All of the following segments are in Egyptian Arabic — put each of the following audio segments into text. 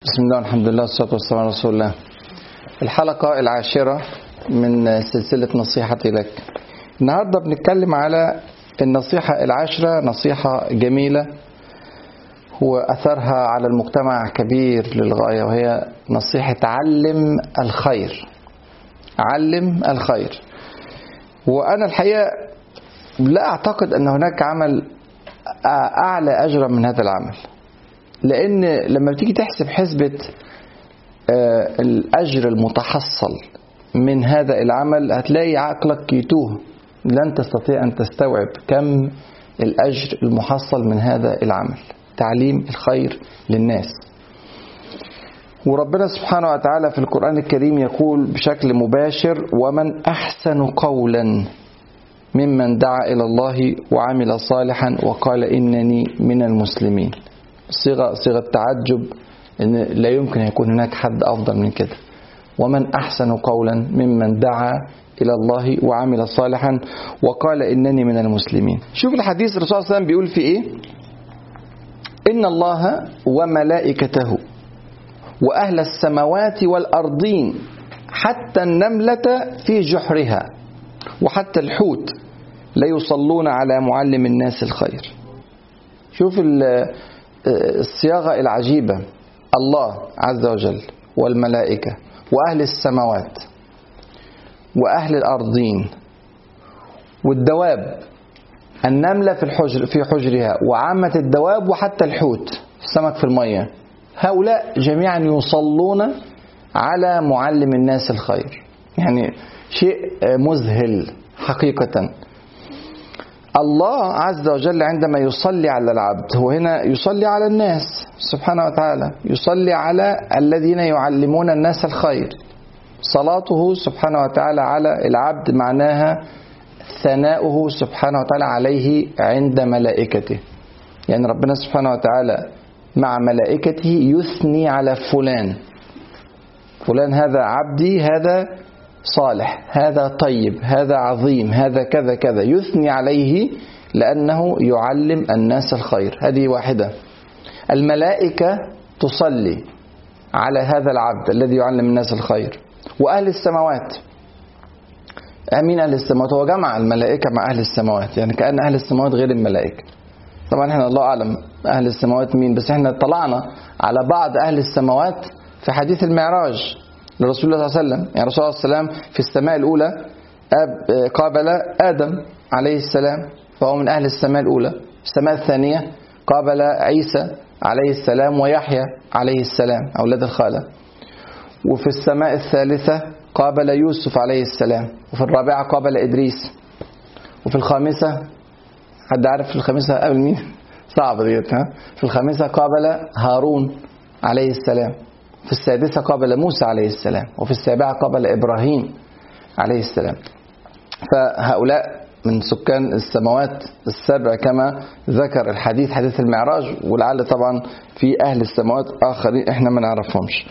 بسم الله والحمد لله والصلاة والسلام على رسول الله الحلقة العاشرة من سلسلة نصيحتي لك النهاردة بنتكلم على النصيحة العاشرة نصيحة جميلة وأثرها على المجتمع كبير للغاية وهي نصيحة علم الخير علم الخير وأنا الحقيقة لا أعتقد أن هناك عمل أعلى أجرا من هذا العمل لان لما بتيجي تحسب حسبة الأجر المتحصل من هذا العمل هتلاقي عقلك يتوه لن تستطيع أن تستوعب كم الأجر المحصل من هذا العمل تعليم الخير للناس وربنا سبحانه وتعالى في القرآن الكريم يقول بشكل مباشر ومن أحسن قولا ممن دعا إلى الله وعمل صالحا وقال إنني من المسلمين صيغه صيغه تعجب ان لا يمكن يكون هناك حد افضل من كده ومن احسن قولا ممن دعا الى الله وعمل صالحا وقال انني من المسلمين شوف الحديث الرسول صلى الله عليه وسلم بيقول في ايه ان الله وملائكته واهل السماوات والارضين حتى النمله في جحرها وحتى الحوت ليصلون على معلم الناس الخير شوف الصياغة العجيبة الله عز وجل والملائكة وأهل السماوات وأهل الأرضين والدواب النملة في الحجر في حجرها وعامة الدواب وحتى الحوت السمك في المية هؤلاء جميعا يصلون على معلم الناس الخير يعني شيء مذهل حقيقة الله عز وجل عندما يصلي على العبد هو هنا يصلي على الناس سبحانه وتعالى يصلي على الذين يعلمون الناس الخير صلاته سبحانه وتعالى على العبد معناها ثناؤه سبحانه وتعالى عليه عند ملائكته يعني ربنا سبحانه وتعالى مع ملائكته يثني على فلان فلان هذا عبدي هذا صالح هذا طيب هذا عظيم هذا كذا كذا يثني عليه لأنه يعلم الناس الخير هذه واحدة الملائكة تصلي على هذا العبد الذي يعلم الناس الخير وأهل السماوات أمين أهل السماوات هو جمع الملائكة مع أهل السماوات يعني كأن أهل السماوات غير الملائكة طبعا احنا الله أعلم أهل السماوات مين بس احنا طلعنا على بعض أهل السماوات في حديث المعراج لرسول الله صلى الله عليه وسلم يعني رسول الله صلى الله عليه وسلم في السماء الأولى قابل آدم عليه السلام فهو من أهل السماء الأولى السماء الثانية قابل عيسى عليه السلام ويحيى عليه السلام أولاد الخالة وفي السماء الثالثة قابل يوسف عليه السلام وفي الرابعة قابل إدريس وفي الخامسة حد عارف في الخامسة قبل مين؟ صعب ديت ها؟ في الخامسة قابل هارون عليه السلام في السادسة قابل موسى عليه السلام وفي السابعة قابل إبراهيم عليه السلام فهؤلاء من سكان السماوات السبع كما ذكر الحديث حديث المعراج ولعل طبعا في أهل السماوات آخرين إحنا ما نعرفهمش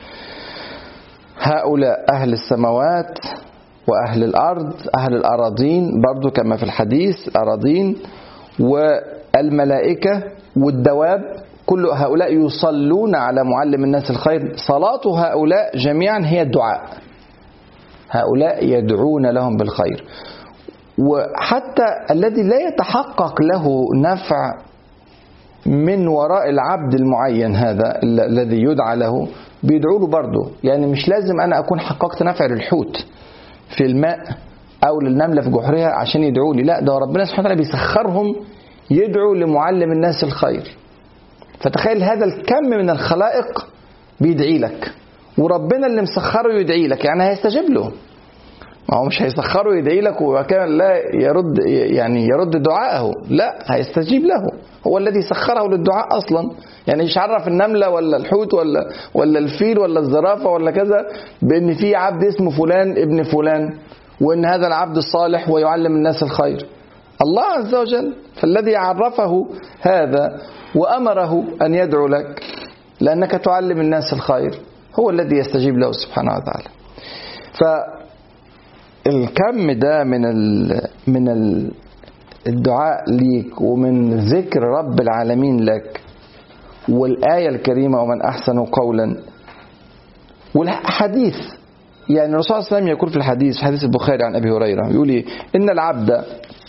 هؤلاء أهل السماوات وأهل الأرض أهل الأراضين برضو كما في الحديث الأراضين والملائكة والدواب كل هؤلاء يصلون على معلم الناس الخير صلاة هؤلاء جميعا هي الدعاء هؤلاء يدعون لهم بالخير وحتى الذي لا يتحقق له نفع من وراء العبد المعين هذا الذي يدعى له بيدعوا له برضه يعني مش لازم انا اكون حققت نفع للحوت في الماء او للنمله في جحرها عشان يدعوا لي لا ده ربنا سبحانه وتعالى بيسخرهم يدعوا لمعلم الناس الخير فتخيل هذا الكم من الخلائق بيدعي لك وربنا اللي مسخره يدعي لك يعني هيستجيب له ما هو مش هيسخره يدعي لك وكان لا يرد يعني يرد دعاءه لا هيستجيب له هو الذي سخره للدعاء اصلا يعني مش عرف النمله ولا الحوت ولا ولا الفيل ولا الزرافه ولا كذا بان في عبد اسمه فلان ابن فلان وان هذا العبد الصالح ويعلم الناس الخير الله عز وجل فالذي عرفه هذا وامره ان يدعو لك لانك تعلم الناس الخير هو الذي يستجيب له سبحانه وتعالى فالكم ده من ال من ال الدعاء ليك ومن ذكر رب العالمين لك والآية الكريمة ومن أحسن قولا والحديث يعني الرسول صلى الله عليه وسلم يقول في الحديث حديث البخاري عن ابي هريره يقول إيه؟ ان العبد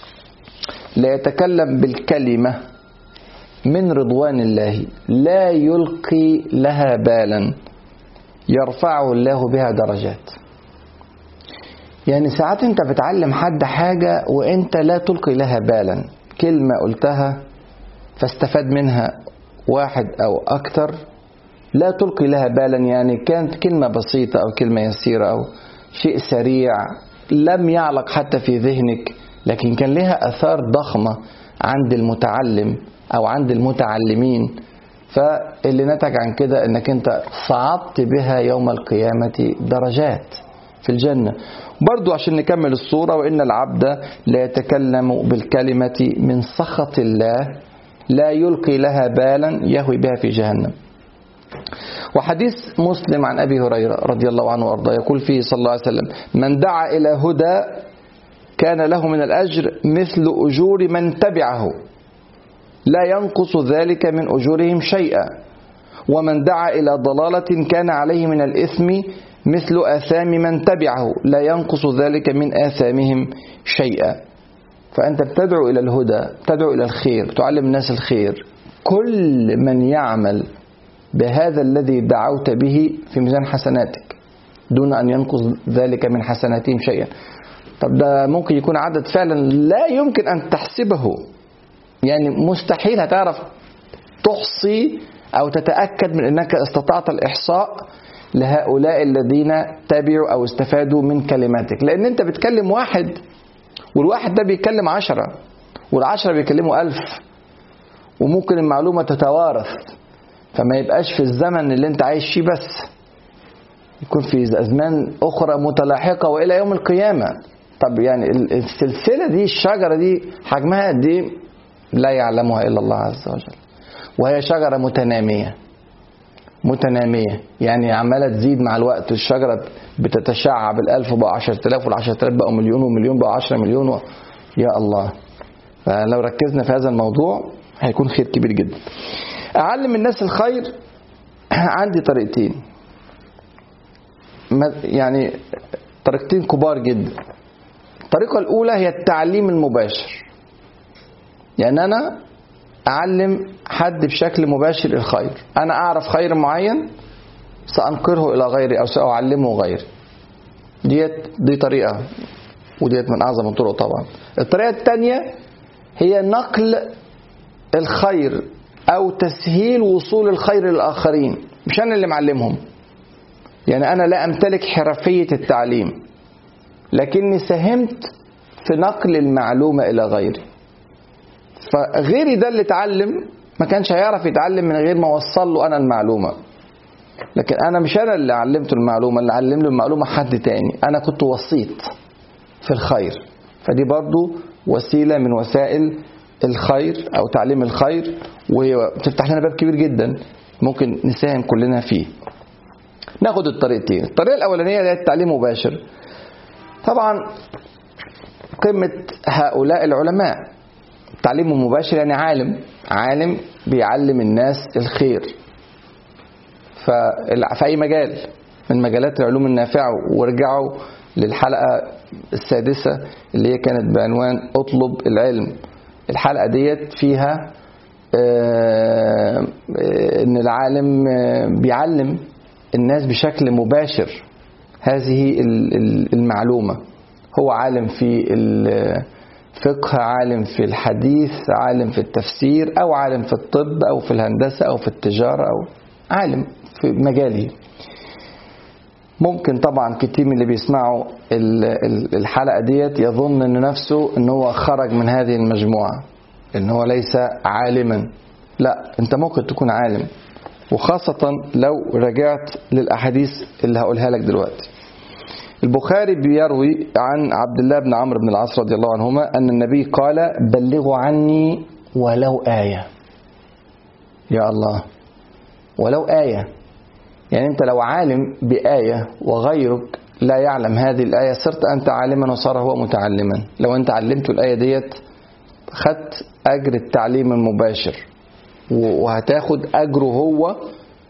لا يتكلم بالكلمه من رضوان الله لا يلقي لها بالا يرفعه الله بها درجات يعني ساعات انت بتعلم حد حاجة وانت لا تلقي لها بالا كلمة قلتها فاستفاد منها واحد او اكتر لا تلقي لها بالا يعني كانت كلمة بسيطة او كلمة يسيرة او شيء سريع لم يعلق حتى في ذهنك لكن كان لها اثار ضخمة عند المتعلم او عند المتعلمين فاللي نتج عن كده انك انت صعدت بها يوم القيامة درجات في الجنة برضو عشان نكمل الصورة وإن العبد لا يتكلم بالكلمة من سخط الله لا يلقي لها بالا يهوي بها في جهنم وحديث مسلم عن أبي هريرة رضي الله عنه وأرضاه يقول فيه صلى الله عليه وسلم من دعا إلى هدى كان له من الأجر مثل أجور من تبعه لا ينقص ذلك من أجورهم شيئا ومن دعا إلى ضلالة كان عليه من الإثم مثل آثام من تبعه لا ينقص ذلك من آثامهم شيئا فأنت بتدعو إلى الهدى تدعو إلى الخير تعلم الناس الخير كل من يعمل بهذا الذي دعوت به في ميزان حسناتك دون أن ينقص ذلك من حسناتهم شيئا طب ده ممكن يكون عدد فعلا لا يمكن أن تحسبه يعني مستحيل هتعرف تحصي أو تتأكد من أنك استطعت الإحصاء لهؤلاء الذين تبعوا أو استفادوا من كلماتك لأن أنت بتكلم واحد والواحد ده بيكلم عشرة والعشرة بيكلموا ألف وممكن المعلومة تتوارث فما يبقاش في الزمن اللي انت عايش فيه بس يكون في أزمان أخرى متلاحقة وإلى يوم القيامة طب يعني السلسلة دي الشجرة دي حجمها قد ايه لا يعلمها إلا الله عز وجل وهي شجرة متنامية متنامية يعني عمالة تزيد مع الوقت الشجرة بتتشعب الألف بقى عشرة آلاف والعشرة آلاف بقوا مليون ومليون بقوا عشرة مليون و... يا الله فلو ركزنا في هذا الموضوع هيكون خير كبير جدا أعلم الناس الخير عندي طريقتين يعني طريقتين كبار جدا الطريقة الأولى هي التعليم المباشر يعني أنا أعلم حد بشكل مباشر الخير أنا أعرف خير معين سأنقره إلى غيري أو سأعلمه غيري ديت دي طريقة وديت من أعظم الطرق طبعا الطريقة الثانية هي نقل الخير أو تسهيل وصول الخير للآخرين مش أنا اللي معلمهم يعني أنا لا أمتلك حرفية التعليم لكني ساهمت في نقل المعلومة إلى غيري فغيري ده اللي اتعلم ما كانش هيعرف يتعلم من غير ما اوصل له انا المعلومه لكن انا مش انا اللي علمته المعلومه اللي علم له المعلومه حد تاني انا كنت وسيط في الخير فدي برضو وسيله من وسائل الخير او تعليم الخير وهي بتفتح لنا باب كبير جدا ممكن نساهم كلنا فيه ناخد الطريقتين الطريقه الاولانيه اللي هي التعليم مباشر طبعا قمه هؤلاء العلماء تعليم مباشر يعني عالم عالم بيعلم الناس الخير في أي مجال من مجالات العلوم النافعة وارجعوا للحلقة السادسة اللي هي كانت بعنوان اطلب العلم الحلقة ديت فيها ان العالم بيعلم الناس بشكل مباشر هذه المعلومة هو عالم في فقه عالم في الحديث عالم في التفسير أو عالم في الطب أو في الهندسة أو في التجارة أو عالم في مجاله ممكن طبعا كتير من اللي بيسمعوا الحلقة ديت يظن ان نفسه ان هو خرج من هذه المجموعة ان هو ليس عالما لا انت ممكن تكون عالم وخاصة لو رجعت للأحاديث اللي هقولها لك دلوقتي البخاري بيروي عن عبد الله بن عمرو بن العاص رضي الله عنهما أن النبي قال بلغوا عني ولو آية يا الله ولو آية يعني أنت لو عالم بآية وغيرك لا يعلم هذه الآية صرت أنت عالما وصار هو متعلما لو أنت علمت الآية ديت خدت أجر التعليم المباشر وهتاخد أجره هو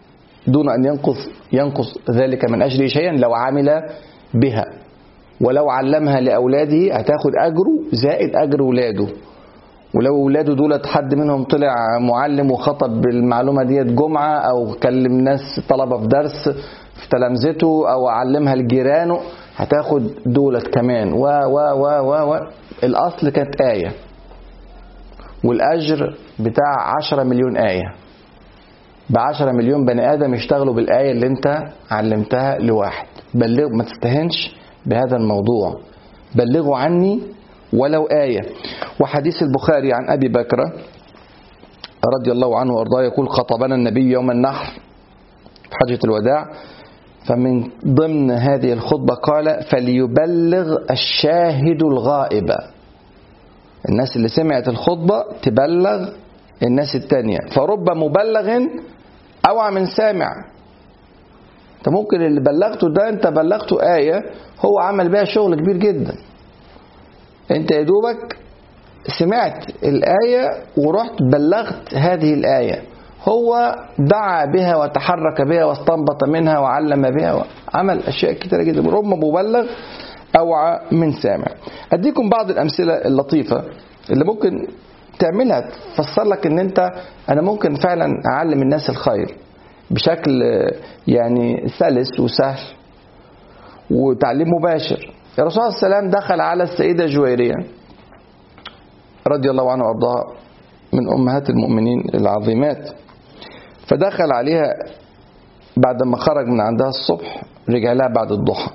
دون أن ينقص ينقص ذلك من أجره شيئا لو عمل بها ولو علمها لأولاده هتاخد أجره زائد أجر ولاده ولو ولاده دولت حد منهم طلع معلم وخطب بالمعلومة ديت جمعة أو كلم ناس طلبة في درس في تلامذته أو علمها لجيرانه هتاخد دولت كمان و و و و و الأصل كانت آية والأجر بتاع عشرة مليون آية بعشرة مليون بني آدم يشتغلوا بالآية اللي أنت علمتها لواحد بلغ ما تستهنش بهذا الموضوع بلغوا عني ولو آية وحديث البخاري عن أبي بكر رضي الله عنه وأرضاه يقول خطبنا النبي يوم النحر في حجة الوداع فمن ضمن هذه الخطبة قال فليبلغ الشاهد الغائب الناس اللي سمعت الخطبة تبلغ الناس التانية فرب مبلغ أوعى من سامع انت ممكن اللي بلغته ده انت بلغته آية هو عمل بيها شغل كبير جدا انت يا دوبك سمعت الآية ورحت بلغت هذه الآية هو دعا بها وتحرك بها واستنبط منها وعلم بها وعمل أشياء كثيرة جدا رب مبلغ أوعى من سامع أديكم بعض الأمثلة اللطيفة اللي ممكن تعملها تفسر لك ان انت انا ممكن فعلا اعلم الناس الخير بشكل يعني سلس وسهل وتعليم مباشر الرسول صلى الله عليه وسلم دخل على السيدة جويرية رضي الله عنها وارضاها من امهات المؤمنين العظيمات فدخل عليها بعد ما خرج من عندها الصبح رجع لها بعد الضحى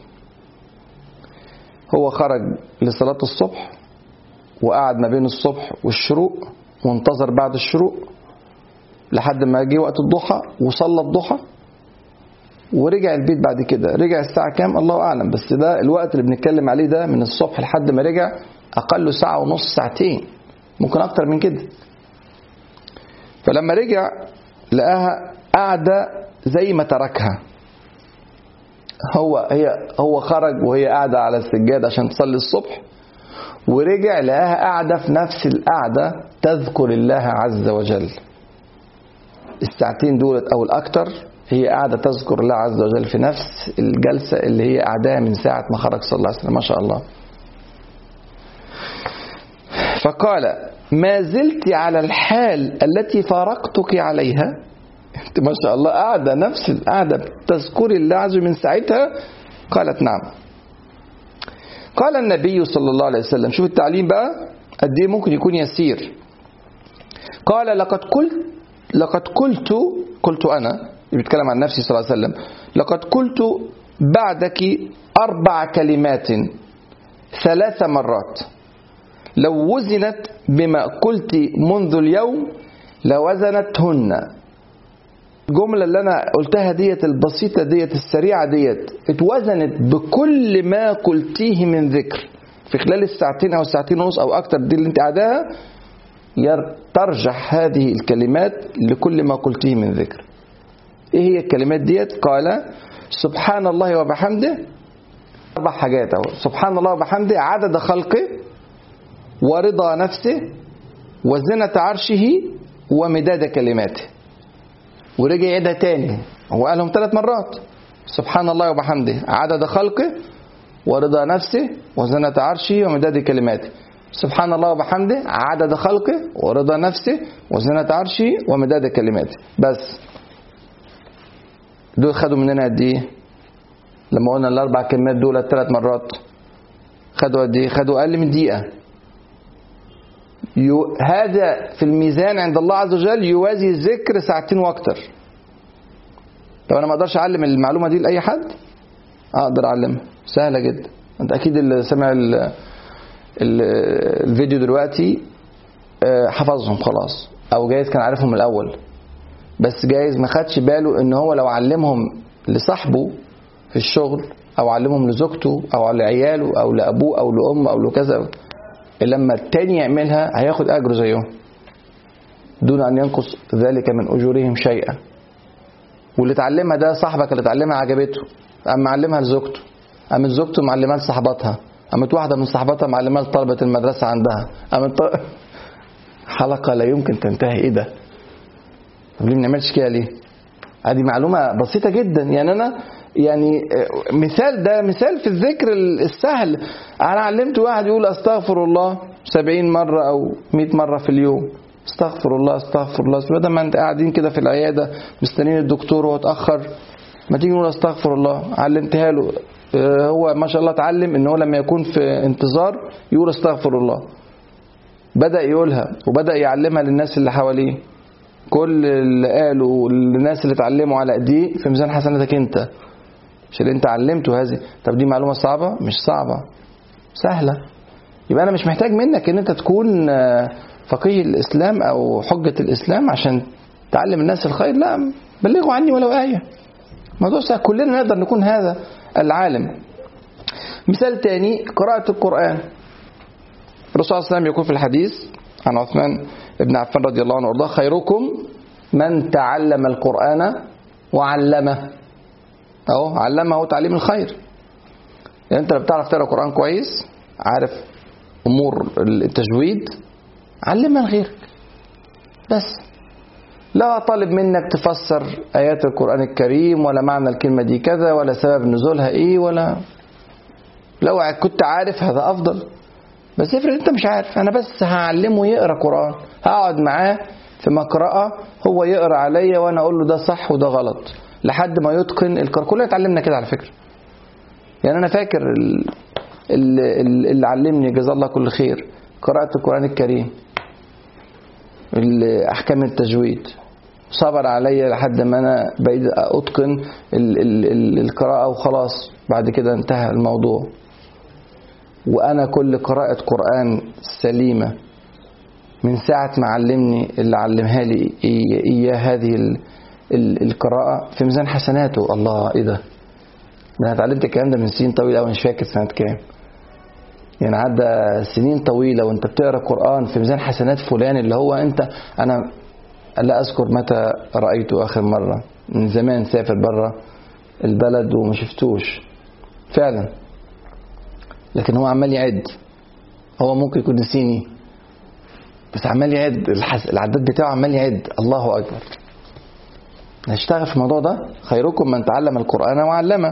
هو خرج لصلاة الصبح وقعد ما بين الصبح والشروق وانتظر بعد الشروق لحد ما جه وقت الضحى وصلى الضحى ورجع البيت بعد كده رجع الساعة كام الله أعلم بس ده الوقت اللي بنتكلم عليه ده من الصبح لحد ما رجع أقل ساعة ونص ساعتين ممكن أكتر من كده فلما رجع لقاها قاعدة زي ما تركها هو هي هو خرج وهي قاعدة على السجاد عشان تصلي الصبح ورجع لقاها قاعدة في نفس القعدة تذكر الله عز وجل الساعتين دولت أو الأكتر هي قاعدة تذكر الله عز وجل في نفس الجلسة اللي هي قاعداها من ساعة ما خرج صلى الله عليه وسلم ما شاء الله فقال ما زلت على الحال التي فارقتك عليها انت ما شاء الله قاعدة نفس القعدة تذكري الله عز وجل من ساعتها قالت نعم قال النبي صلى الله عليه وسلم شوف التعليم بقى قد ايه ممكن يكون يسير قال لقد قلت لقد قلت قلت انا بيتكلم عن نفسي صلى الله عليه وسلم لقد قلت بعدك اربع كلمات ثلاث مرات لو وزنت بما قلت منذ اليوم لوزنتهن الجملة اللي أنا قلتها ديت البسيطة ديت السريعة ديت اتوزنت بكل ما قلتيه من ذكر في خلال الساعتين أو الساعتين ونص أو أكتر دي اللي أنت قاعداها ترجح هذه الكلمات لكل ما قلتيه من ذكر إيه هي الكلمات ديت قال سبحان الله وبحمده أربع حاجات أهو سبحان الله وبحمده عدد خلقه ورضا نفسه وزنة عرشه ومداد كلماته ورجع يعيدها تاني هو قالهم ثلاث مرات سبحان الله وبحمده عدد خلقه ورضا نفسه وزنة عرشه ومداد كلماته سبحان الله وبحمده عدد خلقه ورضا نفسه وزنة عرشه ومداد كلماته بس دول خدوا مننا قد ايه لما قلنا الاربع كلمات دول ثلاث مرات خدوا قد ايه خدوا اقل من دقيقه يو هذا في الميزان عند الله عز وجل يوازي ذكر ساعتين واكتر طب انا ما اقدرش اعلم المعلومه دي لاي حد اقدر اعلمها سهله جدا انت اكيد اللي سمع ال ال الفيديو دلوقتي حفظهم خلاص او جايز كان عارفهم من الاول بس جايز ما خدش باله ان هو لو علمهم لصاحبه في الشغل او علمهم لزوجته او لعياله او لابوه او لامه او لكذا لما التاني يعملها هياخد اجر زيهم دون ان ينقص ذلك من اجورهم شيئا واللي اتعلمها ده صاحبك اللي اتعلمها عجبته قام معلمها لزوجته قامت زوجته معلمها لصاحباتها قامت واحده من صاحباتها معلمها لطلبه المدرسه عندها قامت ط... حلقه لا يمكن تنتهي ايه ده طب ليه ما بنعملش كده ليه هذه معلومة بسيطة جدا يعني أنا يعني مثال ده مثال في الذكر السهل أنا علمت واحد يقول أستغفر الله سبعين مرة أو مئة مرة في اليوم استغفر الله استغفر الله بدل ما انت قاعدين كده في العياده مستنيين الدكتور وهو اتاخر ما تيجي نقول استغفر الله علمتها له آه، هو ما شاء الله اتعلم ان هو لما يكون في انتظار يقول استغفر الله بدا يقولها وبدا يعلمها للناس اللي حواليه كل اللي قالوا للناس اللي اتعلموا على ايديه في ميزان حسناتك انت مش اللي انت علمته هذه طب دي معلومه صعبه مش صعبه سهله يبقى انا مش محتاج منك ان انت تكون آه، فقيه الاسلام او حجه الاسلام عشان تعلم الناس الخير لا بلغوا عني ولو ايه موضوع سهل كلنا نقدر نكون هذا العالم مثال تاني قراءة القرآن الرسول صلى الله عليه وسلم يقول في الحديث عن عثمان بن عفان رضي الله عنه وارضاه خيركم من تعلم القرآن وعلمه اهو علمه تعليم الخير يعني انت لو بتعرف تقرا قرآن كويس عارف امور التجويد علمها لغيرك بس لا طالب منك تفسر آيات القرآن الكريم ولا معنى الكلمة دي كذا ولا سبب نزولها إيه ولا لو كنت عارف هذا أفضل بس افرض أنت مش عارف أنا بس هعلمه يقرأ قرآن هقعد معاه في مقرأة هو يقرأ عليا وأنا أقول له ده صح وده غلط لحد ما يتقن القرآن كلنا اتعلمنا كده على فكرة يعني أنا فاكر اللي, اللي علمني جزاه الله كل خير قراءة القرآن الكريم احكام التجويد صبر عليا لحد ما انا بقيت اتقن القراءه وخلاص بعد كده انتهى الموضوع وانا كل قراءه قران سليمه من ساعه ما علمني اللي علمها لي اياه هذه القراءه في ميزان حسناته الله ايه ده انا اتعلمت الكلام ده من سنين طويله قوي مش فاكر سنه كام يعني عدى سنين طويله وانت بتقرا قران في ميزان حسنات فلان اللي هو انت انا لا اذكر متى رايته اخر مره من زمان سافر بره البلد وما شفتوش فعلا لكن هو عمال يعد هو ممكن يكون نسيني بس عمال يعد العداد بتاعه عمال يعد الله اكبر نشتغل في الموضوع ده خيركم من تعلم القران وعلمه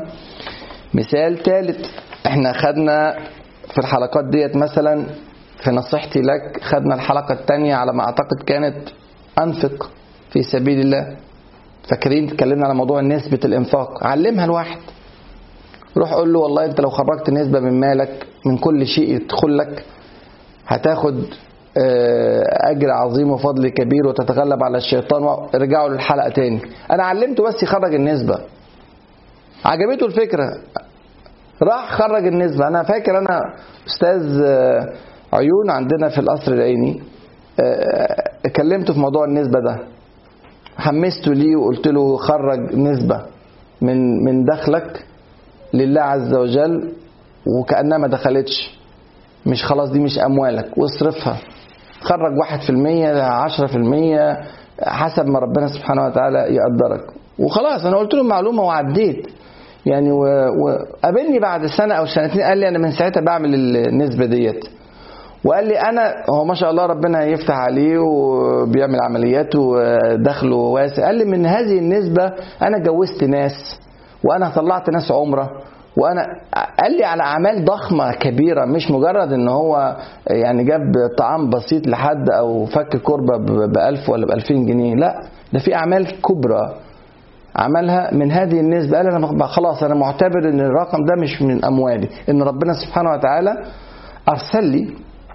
مثال ثالث احنا خدنا في الحلقات ديت مثلا في نصيحتي لك خدنا الحلقة الثانية على ما أعتقد كانت أنفق في سبيل الله فاكرين اتكلمنا على موضوع نسبة الإنفاق علمها الواحد روح قول له والله أنت لو خرجت نسبة من مالك من كل شيء يدخل لك هتاخد آه، أجر عظيم وفضل كبير وتتغلب على الشيطان ورجعوا للحلقة تاني أنا علمته بس يخرج النسبة عجبته الفكرة راح خرج النسبة أنا فاكر أنا أستاذ آه، عيون عندنا في القصر العيني آه، كلمته في موضوع النسبة ده حمسته ليه وقلت له خرج نسبة من من دخلك لله عز وجل وكأنها ما دخلتش مش خلاص دي مش أموالك واصرفها خرج واحد في المية عشرة في المية حسب ما ربنا سبحانه وتعالى يقدرك وخلاص أنا قلت له معلومة وعديت يعني وقابلني بعد سنة أو سنتين قال لي أنا من ساعتها بعمل النسبة ديت وقال لي انا هو ما شاء الله ربنا يفتح عليه وبيعمل عمليات ودخله واسع قال لي من هذه النسبه انا جوزت ناس وانا طلعت ناس عمره وانا قال لي على اعمال ضخمه كبيره مش مجرد ان هو يعني جاب طعام بسيط لحد او فك كربه ب 1000 ولا ب 2000 جنيه لا ده في اعمال كبرى عملها من هذه النسبة قال أنا خلاص أنا معتبر إن الرقم ده مش من أموالي إن ربنا سبحانه وتعالى أرسل لي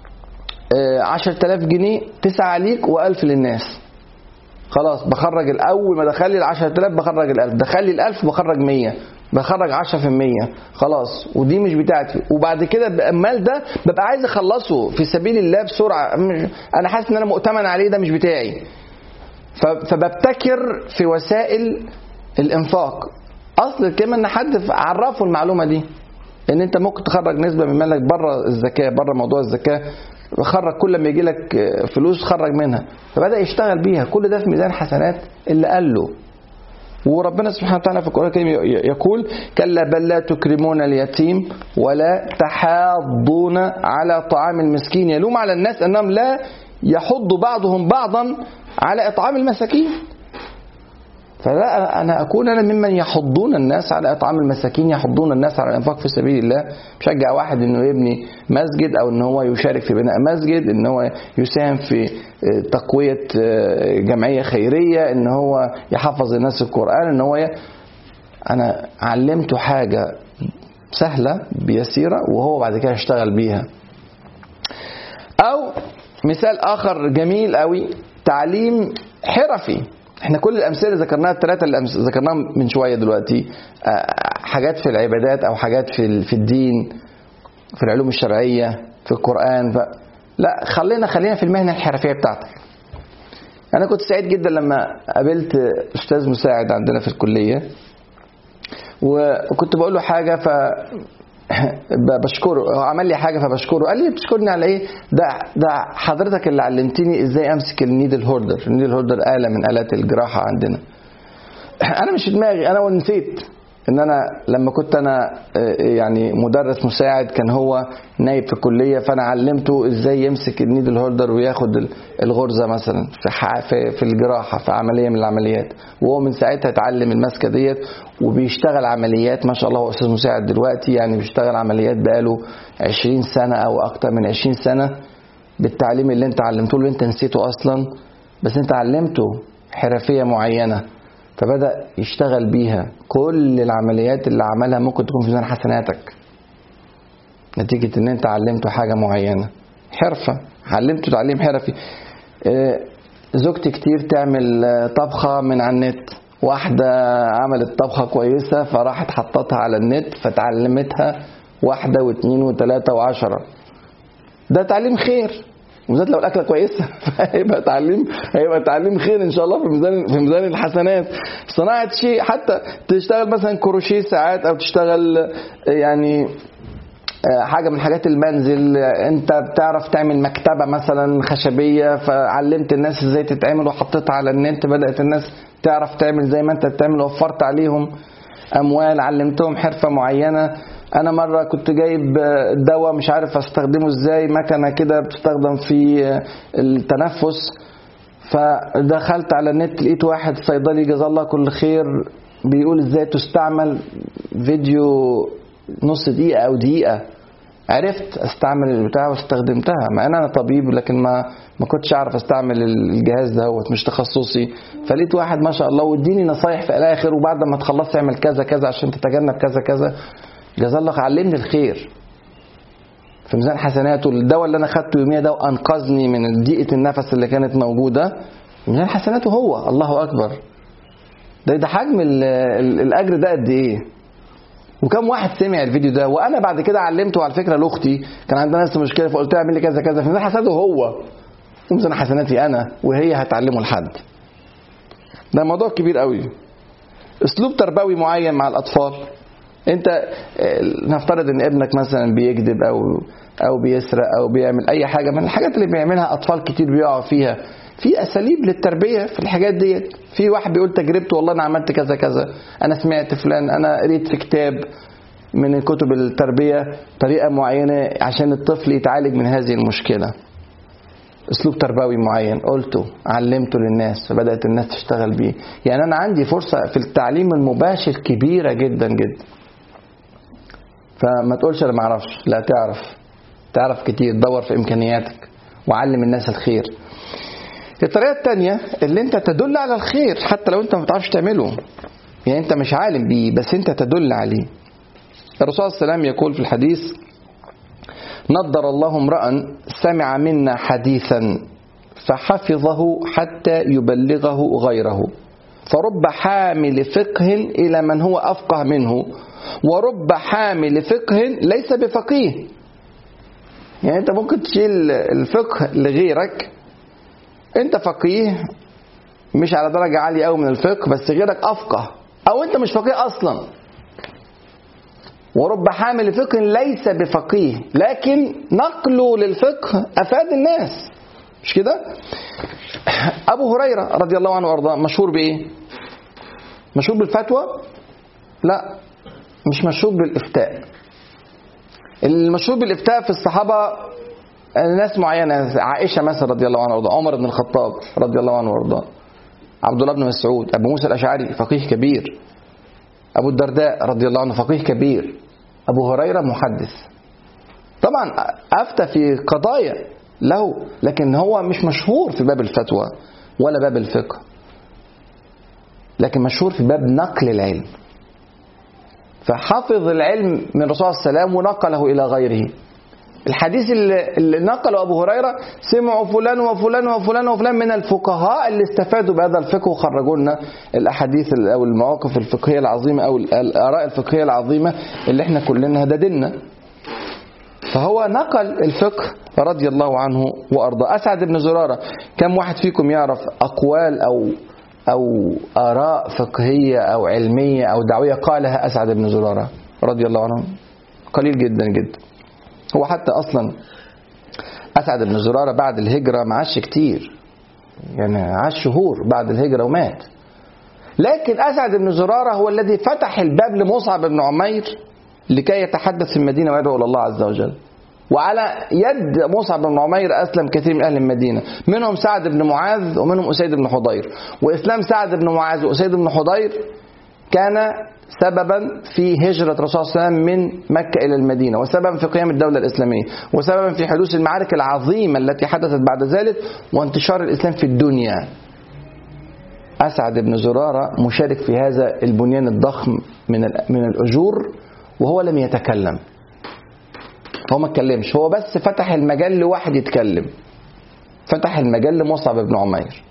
آه، عشر تلاف جنيه تسعة عليك وألف للناس خلاص بخرج الأول ما دخل لي العشر تلاف بخرج الألف دخل لي الألف بخرج مية بخرج عشرة في المية خلاص ودي مش بتاعتي وبعد كده المال ده ببقى عايز اخلصه في سبيل الله بسرعه انا حاسس ان انا مؤتمن عليه ده مش بتاعي فببتكر في وسائل الانفاق اصل الكلمه ان حد عرفه المعلومه دي ان انت ممكن تخرج نسبه من مالك بره الزكاه بره موضوع الزكاه خرج كل ما يجي لك فلوس خرج منها فبدا يشتغل بيها كل ده في ميزان حسنات اللي قال له وربنا سبحانه وتعالى في القرآن الكريم يقول كلا بل لا تكرمون اليتيم ولا تحاضون على طعام المسكين يلوم على الناس أنهم لا يحض بعضهم بعضا على إطعام المساكين فلا انا اكون انا ممن يحضون الناس على اطعام المساكين يحضون الناس على الانفاق في سبيل الله بشجع واحد انه يبني مسجد او ان هو يشارك في بناء مسجد ان هو يساهم في آه، تقويه آه، جمعيه خيريه ان هو يحفظ الناس القران ان هو ي... انا علمته حاجه سهله بيسيره وهو بعد كده يشتغل بيها او مثال اخر جميل قوي تعليم حرفي احنا كل الامثله اللي ذكرناها الثلاثه اللي أمس- ذكرناهم من شويه دلوقتي آه، حاجات في العبادات او حاجات في ال- في الدين في العلوم الشرعيه في القران ف... لا خلينا خلينا في المهنه الحرفيه بتاعتك انا كنت سعيد جدا لما قابلت استاذ مساعد عندنا في الكليه وكنت بقول له حاجه ف ب- بشكره هو عمل لي حاجه فبشكره قال لي بتشكرني على ايه ده ده حضرتك اللي علمتني ازاي امسك النيدل هوردر النيدل هوردر اله من الات الجراحه عندنا انا مش في دماغي انا ونسيت ان انا لما كنت انا آه، يعني مدرس مساعد كان هو نايب في الكليه فانا علمته ازاي يمسك النيدل هولدر وياخد ال- الغرزه مثلا في ح- في في الجراحه في عمليه من العمليات وهو من ساعتها اتعلم المسكه ديت وبيشتغل عمليات ما شاء الله هو استاذ مساعد دلوقتي يعني بيشتغل عمليات بقاله 20 سنه او اكتر من 20 سنه بالتعليم اللي انت علمته له اللي انت نسيته اصلا بس انت علمته حرفيه معينه فبدا يشتغل بيها كل العمليات اللي عملها ممكن تكون في ميزان حسناتك نتيجه ان انت علمته حاجه معينه حرفه علمته تعليم حرفي آه، زوجتي كتير تعمل آه، طبخه من على النت واحده عملت طبخه كويسه فراحت حطتها على النت فتعلمتها واحده واثنين وثلاثه وعشره ده تعليم خير وبالذات لو الاكله كويسه فهيبقى تعليم هيبقى تعليم خير ان شاء الله في ميزان في ميزان الحسنات صناعه شيء حتى تشتغل مثلا كروشيه ساعات او تشتغل يعني آه، حاجه من حاجات المنزل آه، انت بتعرف تعمل مكتبه مثلا خشبيه فعلمت الناس ازاي تتعمل وحطيتها على النت بدات الناس تعرف تعمل زي ما انت بتعمل وفرت عليهم اموال علمتهم حرفه معينه انا مره كنت جايب آه، دواء مش عارف استخدمه ازاي مكنه كده بتستخدم في آه، التنفس فدخلت على النت لقيت واحد صيدلي جزاه الله كل خير بيقول ازاي تستعمل فيديو نص دقيقة أو دقيقة عرفت استعمل البتاع واستخدمتها مع ان انا طبيب لكن ما ما كنتش اعرف استعمل الجهاز دوت مش تخصصي فلقيت واحد ما شاء الله واديني نصايح في الاخر وبعد ما تخلص اعمل كذا كذا عشان تتجنب كذا كذا جزاه الله خير، علمني الخير في ميزان حسناته الدواء اللي انا خدته يوميا ده وانقذني من ضيقه النفس اللي كانت موجوده في ميزان حسناته هو الله اكبر ده ده حجم ال- ال- الاجر ده قد ايه وكم واحد سمع الفيديو ده وانا بعد كده علمته على فكره لاختي كان عندها نفس المشكله فقلت لها اعمل لي كذا كذا في ميزان حسناته هو وميزان حسناتي انا وهي هتعلمه لحد ده موضوع كبير قوي اسلوب تربوي معين مع الاطفال انت اه، نفترض ان ابنك مثلا بيكذب او او بيسرق او بيعمل اي حاجه من الحاجات اللي بيعملها اطفال كتير بيقعوا فيها في اساليب للتربيه في الحاجات ديت في واحد بيقول تجربته والله انا عملت كذا كذا انا سمعت فلان انا قريت في كتاب من كتب التربيه طريقه معينه عشان الطفل يتعالج من هذه المشكله اسلوب تربوي معين قلته علمته للناس فبدات الناس تشتغل بيه يعني انا عندي فرصه في التعليم المباشر كبيره جدا جدا فما تقولش انا ما اعرفش لا تعرف تعرف كتير دور في امكانياتك وعلم الناس الخير الطريقه الثانيه اللي انت تدل على الخير حتى لو انت ما بتعرفش تعمله يعني انت مش عالم بيه بس انت تدل عليه الرسول صلى الله عليه وسلم يقول في الحديث نضر الله امرأ سمع منا حديثا فحفظه حتى يبلغه غيره فرب حامل فقه إلى من هو أفقه منه ورب حامل فقه ليس بفقيه يعني أنت ممكن تشيل الفقه لغيرك أنت فقيه مش على درجة عالية أوي من الفقه بس غيرك أفقه أو أنت مش فقيه أصلا ورب حامل فقه ليس بفقيه لكن نقله للفقه افاد الناس مش كده ابو هريره رضي الله عنه وارضاه مشهور بايه مشهور بالفتوى لا مش مشهور بالافتاء المشهور بالافتاء في الصحابه ناس معينه عائشه مثلا رضي الله عنها وارضاها عمر بن الخطاب رضي الله عنه وارضاه عبد الله بن مسعود أبو موسى الأشعري فقيه كبير أبو الدرداء رضي الله عنه فقيه كبير أبو هريرة محدث طبعا أفتى في قضايا له لكن هو مش مشهور في باب الفتوى ولا باب الفقه لكن مشهور في باب نقل العلم فحفظ العلم من الرسول صلى الله عليه وسلم ونقله إلى غيره الحديث اللي, اللي نقله أبو هريرة سمعوا فلان وفلان وفلان وفلان من الفقهاء اللي استفادوا بهذا الفقه وخرجوا لنا الأحاديث أو المواقف الفقهية العظيمة أو الآراء الفقهية العظيمة اللي احنا كلنا هددنا فهو نقل الفقه رضي الله عنه وأرضاه أسعد بن زرارة كم واحد فيكم يعرف أقوال أو أو آراء فقهية أو علمية أو دعوية قالها أسعد بن زرارة رضي الله عنه قليل جدا جدا هو حتى أصلا أسعد بن زرارة بعد الهجرة ما عاش كتير يعني عاش شهور بعد الهجرة ومات لكن أسعد بن زرارة هو الذي فتح الباب لمصعب بن عمير لكي يتحدث في المدينة ويدعو إلى الله عز وجل وعلى يد مصعب بن عمير أسلم كثير من أهل المدينة منهم سعد بن معاذ ومنهم أسيد بن حضير وإسلام سعد بن معاذ وأسيد بن حضير كان سببا في هجرة الرسول صلى الله عليه وسلم من مكة إلى المدينة وسببا في قيام الدولة الإسلامية وسببا في حدوث المعارك العظيمة التي حدثت بعد ذلك وانتشار الإسلام في الدنيا أسعد بن زرارة مشارك في هذا البنيان الضخم من من الأجور وهو لم يتكلم هو ما اتكلمش هو بس فتح المجال لواحد يتكلم فتح المجال لمصعب بن عمير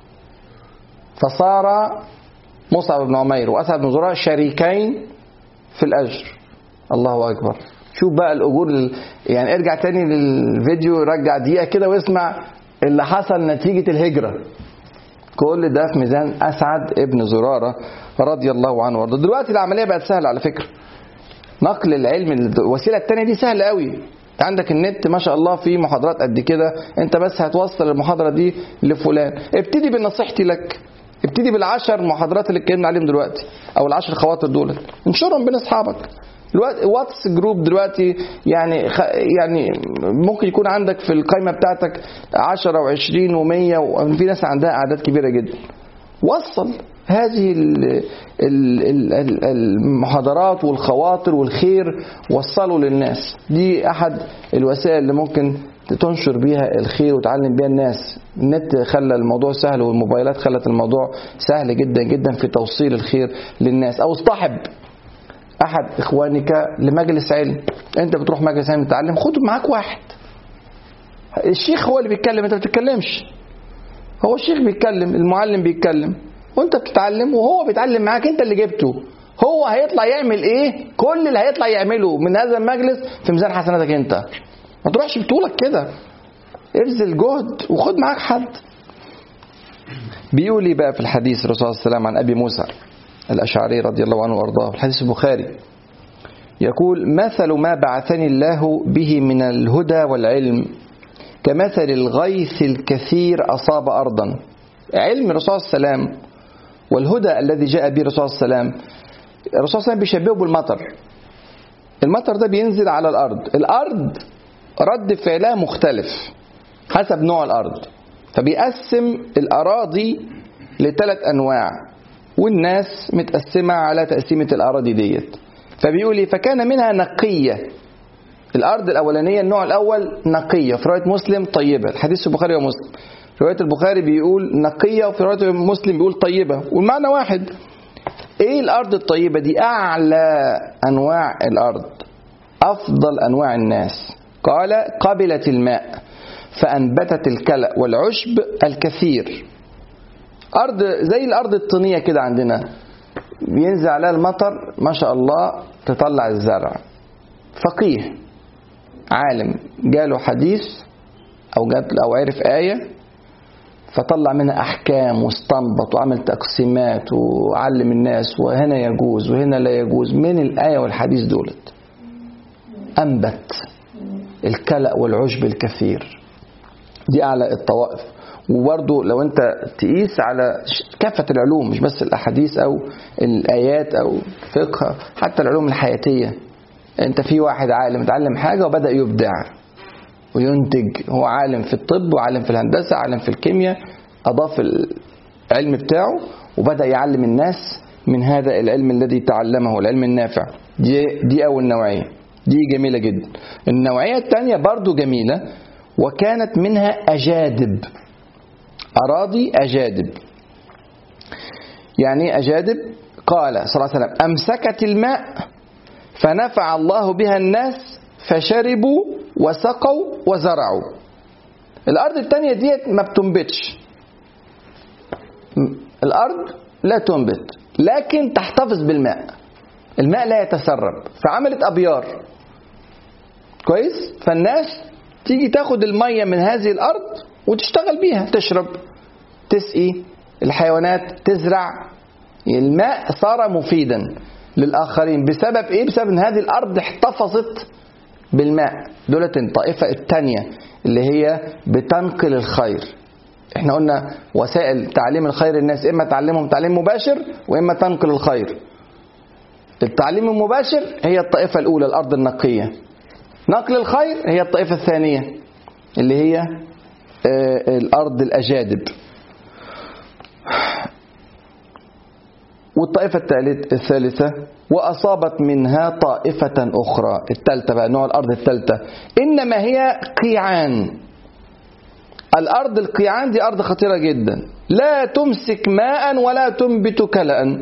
فصار مصعب بن عمير واسعد بن زراره شريكين في الاجر الله اكبر شوف بقى الاجور يعني ارجع تاني للفيديو رجع دقيقه كده واسمع اللي حصل نتيجه الهجره كل ده في ميزان اسعد ابن زراره رضي الله عنه وارضاه دلوقتي العمليه بقت سهله على فكره نقل العلم الوسيله الثانيه دي سهله قوي عندك النت ما شاء الله في محاضرات قد كده انت بس هتوصل المحاضره دي لفلان ابتدي بنصيحتي لك ابتدي بالعشر محاضرات اللي اتكلمنا عليهم دلوقتي او العشر خواطر دول انشرهم بين اصحابك دلوقتي واتس جروب دلوقتي يعني خ... يعني ممكن يكون عندك في القائمه بتاعتك 10 و20 و100 وفي ناس عندها اعداد كبيره جدا وصل هذه المحاضرات والخواطر والخير وصلوا للناس دي احد الوسائل اللي ممكن تنشر بيها الخير وتعلم بيها الناس النت خلى الموضوع سهل والموبايلات خلت الموضوع سهل جدا جدا في توصيل الخير للناس او اصطحب احد اخوانك لمجلس علم انت بتروح مجلس علم تتعلم خد معاك واحد الشيخ هو اللي بيتكلم انت ما بتتكلمش هو الشيخ بيتكلم المعلم بيتكلم وانت بتتعلم وهو بيتعلم معاك انت اللي جبته هو هيطلع يعمل ايه كل اللي هيطلع يعمله من هذا المجلس في ميزان حسناتك انت ما تروحش بطولك كده ابذل جهد وخد معاك حد بيقول لي بقى في الحديث الرسول صلى الله عليه وسلم عن ابي موسى الاشعري رضي الله عنه وارضاه الحديث البخاري يقول مثل ما بعثني الله به من الهدى والعلم كمثل الغيث الكثير اصاب ارضا علم الرسول صلى الله عليه وسلم والهدى الذي جاء به الرسول صلى الله عليه وسلم الرسول صلى الله عليه وسلم بيشبهه بالمطر المطر ده بينزل على الارض الارض رد فعلها مختلف حسب نوع الارض فبيقسم الاراضي لثلاث انواع والناس متقسمه على تقسيمه الاراضي ديت فبيقول لي فكان منها نقيه الارض الاولانيه النوع الاول نقيه في روايه مسلم طيبه الحديث في البخاري ومسلم روايه البخاري بيقول نقيه وفي روايه مسلم بيقول طيبه والمعنى واحد ايه الارض الطيبه دي اعلى انواع الارض افضل انواع الناس قال قبلت الماء فانبتت الكلأ والعشب الكثير ارض زي الارض الطينيه كده عندنا بينزل عليها المطر ما شاء الله تطلع الزرع فقيه عالم جاله حديث او جات او عرف ايه فطلع منها احكام واستنبط وعمل تقسيمات وعلم الناس وهنا يجوز وهنا لا يجوز من الايه والحديث دولت انبت الكلأ والعشب الكثير دي اعلى الطوائف وبرضه لو انت تقيس على كافة العلوم مش بس الاحاديث او الايات او فقه حتى العلوم الحياتية انت في واحد عالم اتعلم حاجة وبدأ يبدع وينتج هو عالم في الطب وعالم في الهندسة عالم في الكيمياء أضاف العلم بتاعه وبدأ يعلم الناس من هذا العلم الذي تعلمه العلم النافع دي, دي أول نوعية دي جميلة جدا النوعية الثانية برضو جميلة وكانت منها أجادب أراضي أجادب يعني أجادب قال صلى الله عليه وسلم أمسكت الماء فنفع الله بها الناس فشربوا وسقوا وزرعوا الأرض الثانية ديت ما بتنبتش الأرض لا تنبت لكن تحتفظ بالماء الماء لا يتسرب فعملت أبيار كويس فالناس تيجي تاخد المية من هذه الأرض وتشتغل بيها تشرب تسقي الحيوانات تزرع الماء صار مفيدا للآخرين بسبب إيه؟ بسبب أن هذه الأرض احتفظت بالماء دولت الطائفة الثانية اللي هي بتنقل الخير احنا قلنا وسائل تعليم الخير الناس اما تعلمهم تعليم مباشر واما تنقل الخير التعليم المباشر هي الطائفة الأولى الأرض النقية نقل الخير هي الطائفة الثانية اللي هي الأرض الأجادب والطائفة الثالثة وأصابت منها طائفة أخرى الثالثة بقى نوع الأرض الثالثة إنما هي قيعان الأرض القيعان دي أرض خطيرة جدا لا تمسك ماء ولا تنبت كلأ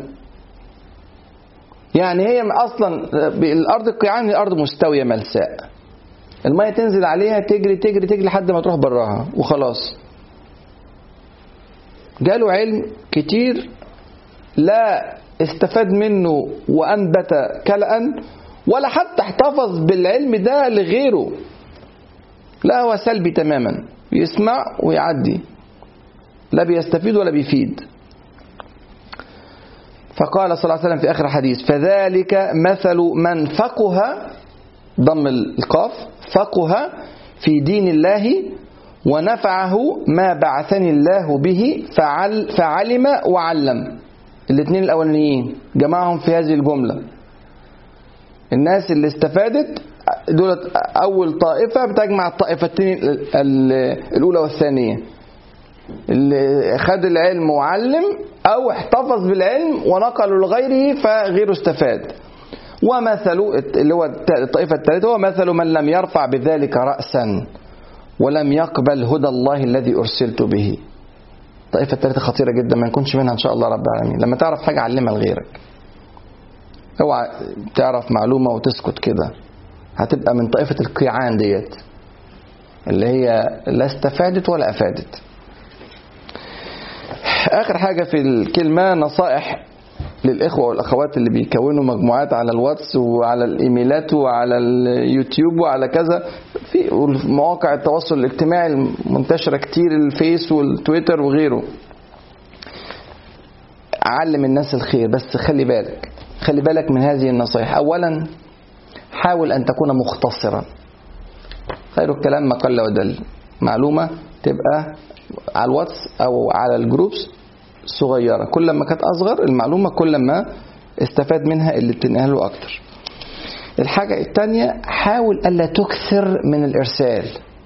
يعني هي أصلا الأرض القيعان هي أرض مستوية ملساء المية تنزل عليها تجري تجري تجري لحد ما تروح براها وخلاص جاله علم كتير لا استفاد منه وأنبت كلأ ولا حتى احتفظ بالعلم ده لغيره لا هو سلبي تماما يسمع ويعدي لا بيستفيد ولا بيفيد فقال صلى الله عليه وسلم في آخر حديث فذلك مثل من فقه ضم القاف فقه في دين الله ونفعه ما بعثني الله به فعل فعلم وعلم الاثنين الأولانيين جمعهم في هذه الجملة الناس اللي استفادت دولت أول طائفة بتجمع الطائفتين الأولى والثانية اللي خد العلم وعلم أو احتفظ بالعلم ونقله لغيره فغيره استفاد ومثل اللي هو الطائفة الثالثة هو مثل من لم يرفع بذلك رأسا ولم يقبل هدى الله الذي أرسلت به الطائفة الثالثة خطيرة جدا ما نكونش منها إن شاء الله رب العالمين لما تعرف حاجة علمها لغيرك اوعى تعرف معلومة وتسكت كده هتبقى من طائفة القيعان ديت اللي هي لا استفادت ولا أفادت آخر حاجة في الكلمة نصائح للإخوة والأخوات اللي بيكونوا مجموعات على الواتس وعلى الإيميلات وعلى اليوتيوب وعلى كذا في مواقع التواصل الاجتماعي المنتشرة كتير الفيس والتويتر وغيره علم الناس الخير بس خلي بالك خلي بالك من هذه النصائح أولا حاول أن تكون مختصرا خير الكلام ما قل ودل معلومة تبقى على الواتس أو على الجروبس صغيرة كل ما كانت أصغر المعلومة كل ما استفاد منها اللي بتنقل له أكتر الحاجة الثانية حاول ألا تكثر من الإرسال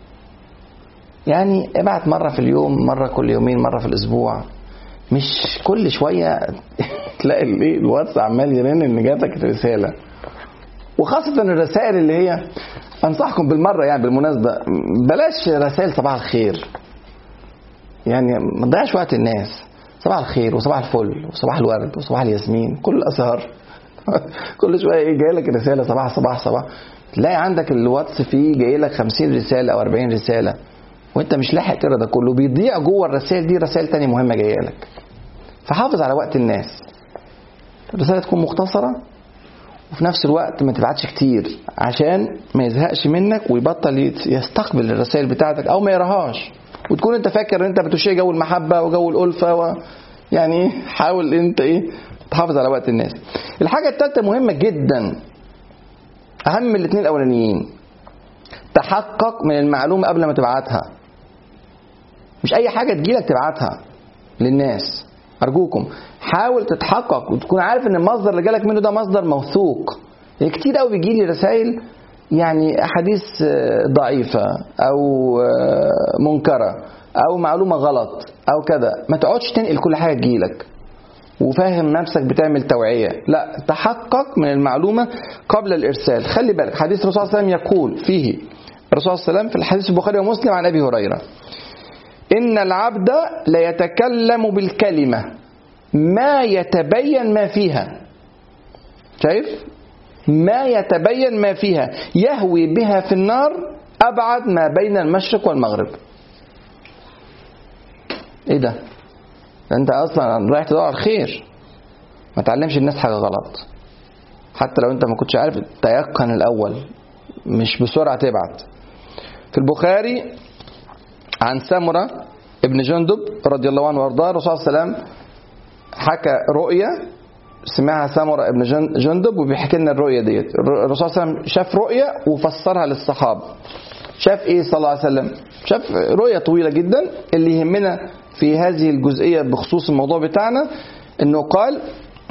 يعني ابعت مرة في اليوم مرة كل يومين مرة في الأسبوع مش كل شوية تلاقي الايه الواتس عمال يرن ان جاتك رسالة وخاصة الرسائل اللي هي انصحكم بالمرة يعني بالمناسبة بلاش رسائل صباح الخير يعني ما تضيعش وقت الناس صباح الخير وصباح الفل وصباح الورد وصباح الياسمين كل الازهار كل شويه ايه جاي لك رساله صباح صباح صباح تلاقي عندك الواتس فيه جاي لك 50 رساله او 40 رساله وانت مش لاحق تقرا ده كله بيضيع جوه الرسائل دي رسائل تانية مهمه جايه لك فحافظ على وقت الناس الرساله تكون مختصره وفي نفس الوقت ما تبعتش كتير عشان ما يزهقش منك ويبطل يستقبل الرسائل بتاعتك او ما يراهاش وتكون انت فاكر ان انت بتشيع جو المحبه وجو الالفه و يعني ايه حاول انت ايه تحافظ على وقت الناس الحاجه الثالثه مهمه جدا اهم من الاثنين الاولانيين تحقق من المعلومه قبل ما تبعتها مش اي حاجه تجيلك تبعتها للناس ارجوكم حاول تتحقق وتكون عارف ان المصدر اللي جالك منه ده مصدر موثوق يعني كتير قوي بيجي لي رسائل يعني احاديث ضعيفه او منكره او معلومه غلط او كذا ما تقعدش تنقل كل حاجه تجيلك وفاهم نفسك بتعمل توعيه لا تحقق من المعلومه قبل الارسال خلي بالك حديث الرسول صلى الله عليه وسلم يقول فيه الرسول صلى الله عليه وسلم في الحديث البخاري ومسلم عن ابي هريره ان العبد ليتكلم بالكلمه ما يتبين ما فيها شايف ما يتبين ما فيها يهوي بها في النار ابعد ما بين المشرق والمغرب ايه ده ده انت اصلا رايح تدور على الخير ما تعلمش الناس حاجه غلط حتى لو انت ما كنتش عارف تيقن الاول مش بسرعه تبعت في البخاري عن سمره ابن جندب رضي الله عنه وارضاه الرسول صلى الله عليه وسلم حكى رؤيا سمعها سمرة ابن جن- جندب وبيحكي لنا الرؤيا ديت الرسول صلى الله عليه وسلم شاف رؤيا وفسرها للصحابة شاف ايه صلى الله عليه وسلم شاف رؤيا طويلة جدا اللي يهمنا في هذه الجزئية بخصوص الموضوع بتاعنا انه قال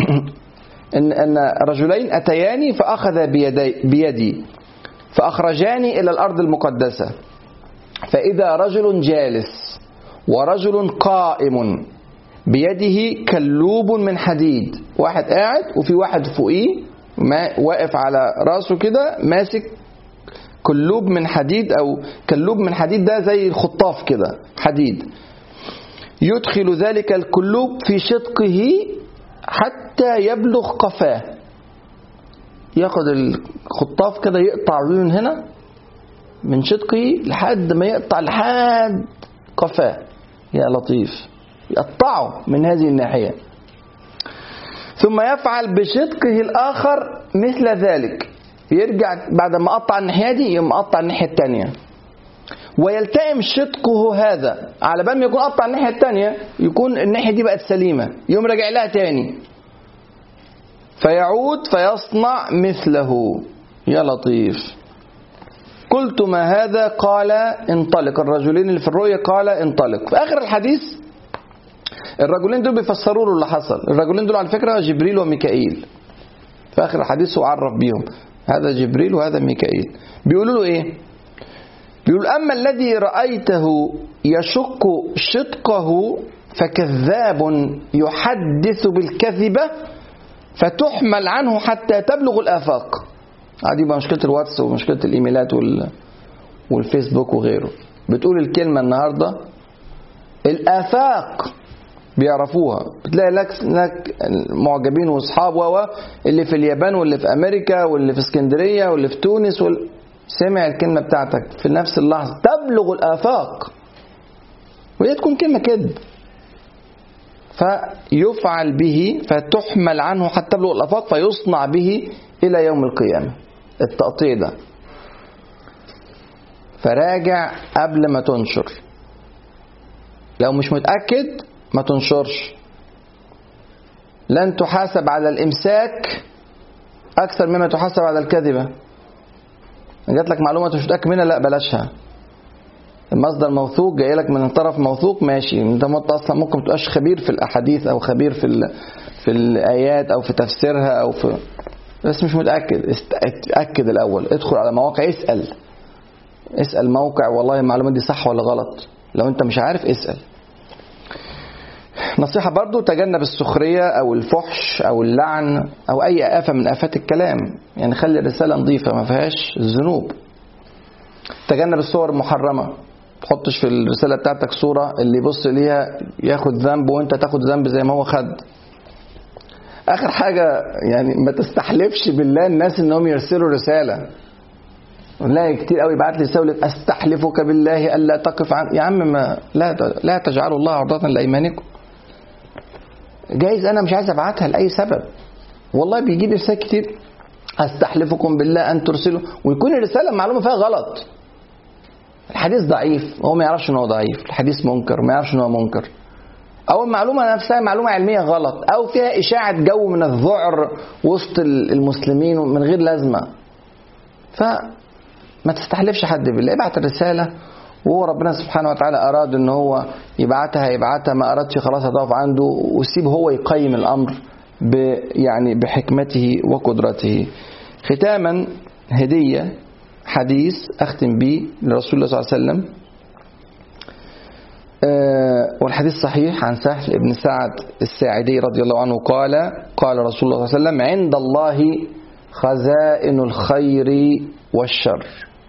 ان ان رجلين اتياني فاخذ بيدي, بيدي فاخرجاني الى الارض المقدسة فاذا رجل جالس ورجل قائم بيده كلوب من حديد واحد قاعد وفي واحد فوقيه ما واقف على راسه كده ماسك كلوب من حديد او كلوب من حديد ده زي الخطاف كده حديد يدخل ذلك الكلوب في شدقه حتى يبلغ قفاه ياخد الخطاف كده يقطع من هنا من شدقه لحد ما يقطع لحد قفاه يا لطيف يقطعه من هذه الناحية ثم يفعل بشدقه الآخر مثل ذلك يرجع بعد ما قطع الناحية دي يقوم قطع الناحية التانية ويلتئم شدقه هذا على بال ما يكون قطع الناحية التانية يكون الناحية دي بقت سليمة يقوم راجع لها تاني فيعود فيصنع مثله يا لطيف قلت ما هذا قال انطلق الرجلين اللي في الرؤيا قال انطلق في آخر الحديث الرجلين دول بيفسروا له اللي حصل الرجلين دول على فكرة جبريل وميكائيل في آخر الحديث هو عرف بيهم هذا جبريل وهذا ميكائيل بيقولوا له ايه بيقول أما الذي رأيته يشق شدقه فكذاب يحدث بالكذبة فتحمل عنه حتى تبلغ الآفاق عادي بقى مشكلة الواتس ومشكلة الإيميلات وال... والفيسبوك وغيره بتقول الكلمة النهاردة الآفاق بيعرفوها بتلاقي لك لك معجبين واصحاب و اللي في اليابان واللي في امريكا واللي في اسكندريه واللي في تونس وال... سمع الكلمه بتاعتك في نفس اللحظه تبلغ الافاق وهي تكون كلمه كذب فيفعل به فتحمل عنه حتى تبلغ الافاق فيصنع به الى يوم القيامه التقطيع ده فراجع قبل ما تنشر لو مش متاكد ما تنشرش لن تحاسب على الامساك اكثر مما تحاسب على الكذبه جات لك معلومه انت مش متاكد منها لا بلاشها المصدر موثوق جاي لك من طرف موثوق ماشي انت اصلا ممكن ما تبقاش خبير في الاحاديث او خبير في ال... في الايات او في تفسيرها او في بس مش متاكد اتاكد الاول ادخل على مواقع اسال اسال موقع والله المعلومه دي صح ولا غلط لو انت مش عارف اسال نصيحة برضو تجنب السخرية أو الفحش أو اللعن أو أي آفة من آفات الكلام يعني خلي الرسالة نظيفة ما فيهاش ذنوب تجنب الصور المحرمة تحطش في الرسالة بتاعتك صورة اللي يبص ليها ياخد ذنب وانت تاخد ذنب زي ما هو خد آخر حاجة يعني ما تستحلفش بالله الناس انهم يرسلوا رسالة نلاقي كتير قوي بعت لي رسالة استحلفك بالله الا تقف عن يا عم ما لا لا تجعلوا الله عرضة لايمانكم جايز انا مش عايز ابعتها لاي سبب والله بيجي لي رسائل كتير استحلفكم بالله ان ترسلوا ويكون الرساله معلومه فيها غلط الحديث ضعيف هو ما يعرفش ان هو ضعيف الحديث منكر ما يعرفش ان هو منكر او المعلومه نفسها معلومه علميه غلط او فيها اشاعه جو من الذعر وسط المسلمين من غير لازمه فما تستحلفش حد بالله ابعت الرساله وهو ربنا سبحانه وتعالى أراد إن هو يبعتها يبعتها ما أردش خلاص هتقف عنده وسيب هو يقيم الأمر ب يعني بحكمته وقدرته ختاما هدية حديث أختم به لرسول الله صلى الله عليه وسلم آه، والحديث صحيح عن سهل بن سعد الساعدي رضي الله عنه قال قال رسول الله صلى الله عليه وسلم عند الله خزائن الخير والشر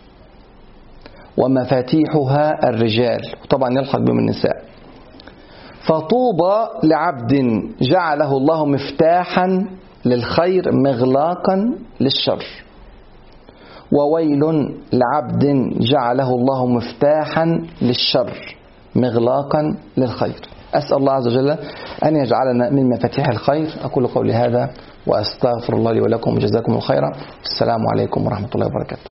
ومفاتيحها الرجال وطبعا يلحق بهم النساء فطوبى لعبد جعله الله مفتاحا للخير مغلاقا للشر وويل لعبد جعله الله مفتاحا للشر مغلاقا للخير أسأل الله عز وجل أن يجعلنا من مفاتيح الخير أقول قولي هذا وأستغفر الله لي ولكم وجزاكم الخير السلام عليكم ورحمة الله وبركاته